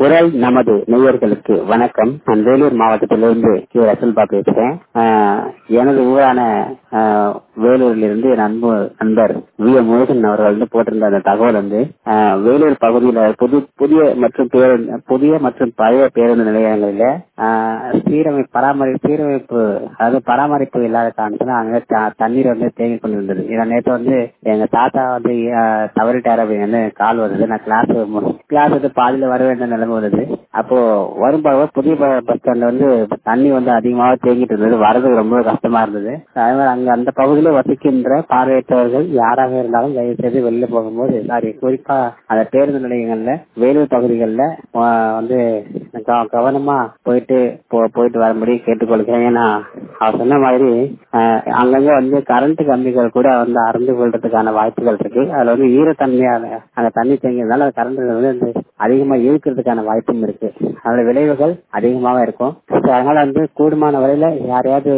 குரல் நமது நேயர்களுக்கு வணக்கம் நான் வேலூர் மாவட்டத்திலிருந்து கே ரசல்பா பேசுறேன் ஆஹ் எனது ஊரான ஆஹ் வேலூரிலிருந்து என் அன்பு நண்பர் வி எம் முருகன் அவர்கள் வந்து போட்டிருந்த அந்த தகவல் வந்து ஆஹ் வேலூர் பகுதியில புது புதிய மற்றும் பேருந்து புதிய மற்றும் பழைய பேருந்து நிலையங்களில ஆஹ் சீரமை பராமரி சீரமைப்பு அதாவது பராமரிப்பு இல்லாத காரணத்துல அங்க த- தண்ணீர் வந்து தேங்கி கொண்டிருந்தது இதை நேற்று வந்து எங்க தாத்தா வந்து ஆஹ் தவறிட்டார் அப்படின்னு வந்து கால் வருது நான் கிளாஸ் கிளாஸ் வந்து பாதியில வர வேண்டிய நிலைமை வருது அப்போ வரும்போது புதிய ப- பஸ் ஸ்டாண்ட்ல வந்து தண்ணி வந்து அதிகமாக தேங்கிட்டு இருந்தது வரது ரொம்ப கஷ்டமா இருந்தது அதே மாதிரி அங்க அந்த பகுதியில வசிக்கின்ற பார்வையற்றவர்கள் யாராக இருந்தாலும் தயவு செய்து வெளில போகும்போது சாரி குறிப்பா அந்த பேருந்து நிலையங்கள்ல வேலூர் பகுதிகளில் வந்து க- கவனமா போயிட்டு போ- போயிட்டு வரும்படி கேட்டுக்கொள்கிறேன் ஏன்னா அவர் சொன்ன மாதிரி ஆஹ், அங்கங்க வந்து கரண்ட் கம்பிகள் கூட வந்து அறந்து கொள்றதுக்கான வாய்ப்புகள் இருக்கு அதுல வந்து ஈரத்தன்மையான அந்த தண்ணி தேங்கியதுனால அந்த கரண்ட் வந்து வந்து அதிகமா இழுக்கிறதுக்கான வாய்ப்பும் இருக்கு அதோட விளைவுகள் அதிகமாக இருக்கும் So, அதனால வந்து கூடுமான வரையில யாரையாவது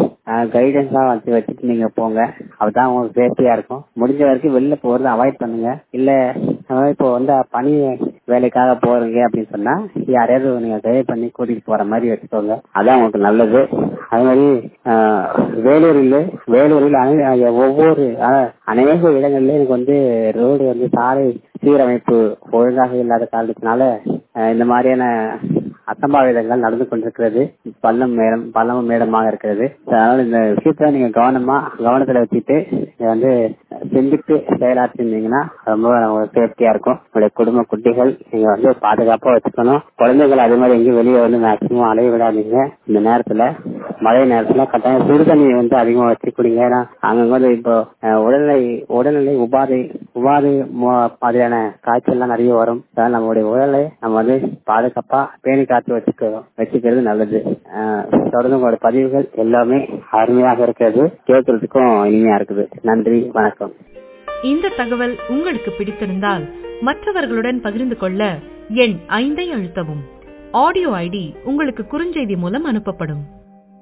கைடன்ஸா வச்சு வச்சுட்டு நீங்க போங்க அதுதான் உங்களுக்கு சேஃப்டியா இருக்கும் முடிஞ்ச வரைக்கும் வெளில போறத அவாய்ட் பண்ணுங்க இல்ல அதாவது இப்போ வந்து பணி வேலைக்காக போறீங்க அப்படின்னு சொன்னா யாரையாவது நீங்க கைட் பண்ணி கூட்டிட்டு போற மாதிரி வச்சுக்கோங்க அதான் உங்களுக்கு நல்லது அது மாதிரி ஆஹ், வேலூரில் வேலூரில் அனை- ஒவ்வொரு ஆஹ், அநேக இடங்கள்ல எனக்கு வந்து ரோடு வந்து சாலை சீரமைப்பு ஒழுங்காக இல்லாத காரணத்தினால ஆஹ், இந்த மாதிரியான அசம்பாவிதங்கள் நடந்து கொண்டிருக்கிறது பள்ளம் மேடம் பள்ளமும் மேடமாக இருக்கிறது அதனால இந்த விஷயத்த நீங்க கவனமா கவனத்துல வச்சுட்டு இதை வந்து சிந்தித்து செயலாற்றிருந்தீங்கன்னா ரொம்ப உங்களுக்கு சேஃப்டியா இருக்கும் உங்களுடைய குடும்ப குட்டிகள் நீங்க வந்து பாதுகாப்பா வச்சுக்கணும் குழந்தைகள் அதே மாதிரி எங்கேயும் வெளியே வந்து மேக்சிமம் அலைய விடாதீங்க இந்த நேரத்துல மழை நேரத்துல கட்டாயம் சுடு தண்ணி வந்து அதிகமா வச்சு குடிங்க ஏன்னா அங்கங்க வந்து இப்போ அஹ், உடல்நிலை உடல்நிலை உபாதை உபாதை மோ- மாதிரியான காய்ச்சல்லாம் நிறைய வரும் அதனால நம்மளுடைய உடலை நம்ம வந்து பாதுகாப்பா பேணி காத்து வச்சுக்கிறோம் வச்சுக்கிறது நல்லது அஹ், தொடர்ந்து உங்களோட பதிவுகள் எல்லாமே அருமையாக இருக்கிறது கேட்கறதுக்கும் இனிமையா இருக்குது நன்றி வணக்கம் இந்த தகவல் உங்களுக்கு பிடித்திருந்தால் மற்றவர்களுடன் பகிர்ந்து கொள்ள எண் ஐந்தை அழுத்தவும் ஆடியோ ஐடி உங்களுக்கு குறுஞ்செய்தி மூலம் அனுப்பப்படும்